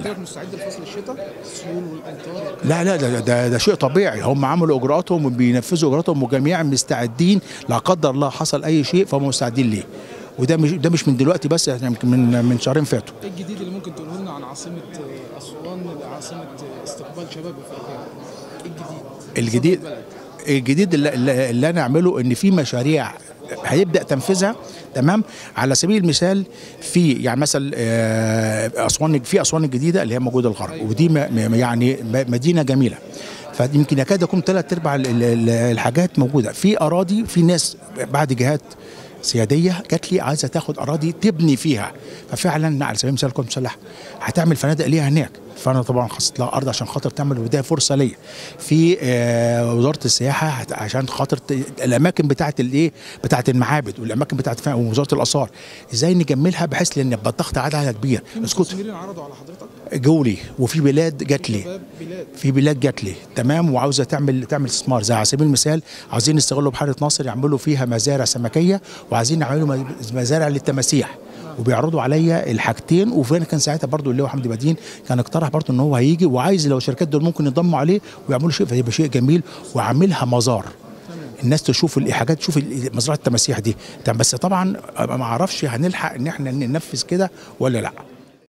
حضرتك مستعد لفصل الشتاء السيول والامطار لا لا ده, ده, ده شيء طبيعي هم عملوا اجراءاتهم وبينفذوا اجراءاتهم وجميعا مستعدين لا قدر الله حصل اي شيء فهم مستعدين ليه وده مش ده مش من دلوقتي بس يعني يمكن من من شهرين فاتوا ايه الجديد اللي ممكن تقوله لنا عن عاصمه آه، اسوان عاصمه آه، استقبال شباب افريقيا ايه الجديد الجديد البلد. الجديد اللي, اللي اللي انا اعمله ان في مشاريع هيبدا تنفيذها تمام على سبيل المثال في يعني مثلا آه، اسوان في اسوان الجديده اللي هي موجوده الغرب ودي م- م- يعني م- مدينه جميله فيمكن يكاد يكون ثلاث ارباع ال- ال- ال- الحاجات موجوده في اراضي في ناس بعد جهات سياديه جات لي عايزه تاخد اراضي تبني فيها ففعلا على سبيل المثال القوات المسلحه هتعمل فنادق ليها هناك فانا طبعا خصصت لها ارض عشان خاطر تعمل وده فرصه ليا في آه، وزاره السياحه هت- عشان خاطر ت- الاماكن بتاعه الايه بتاعه المعابد والاماكن بتاعه وزاره الاثار ازاي نجملها بحيث لان يبقى الضغط عدد على كبير في اسكت مستثمرين عرضوا على حضرتك جولي وفي بلاد جات لي شباب بلاد في بلاد جات لي تمام وعاوزه تعمل تعمل استثمار زي على سبيل المثال عاوزين يستغلوا بحيره ناصر يعملوا فيها مزارع سمكيه وعايزين يعملوا م- مزارع للتماسيح وبيعرضوا عليا الحاجتين وفين كان ساعتها برضو اللي هو حمدي بدين كان اقترح برضو ان هو هيجي وعايز لو الشركات دول ممكن ينضموا عليه ويعملوا شيء فيبقى شيء جميل وعاملها مزار الناس تشوف الحاجات تشوف ال- مزرعه التماسيح دي تمام، بس طبعا ما اعرفش هنلحق ان احنا ننفذ كده ولا لا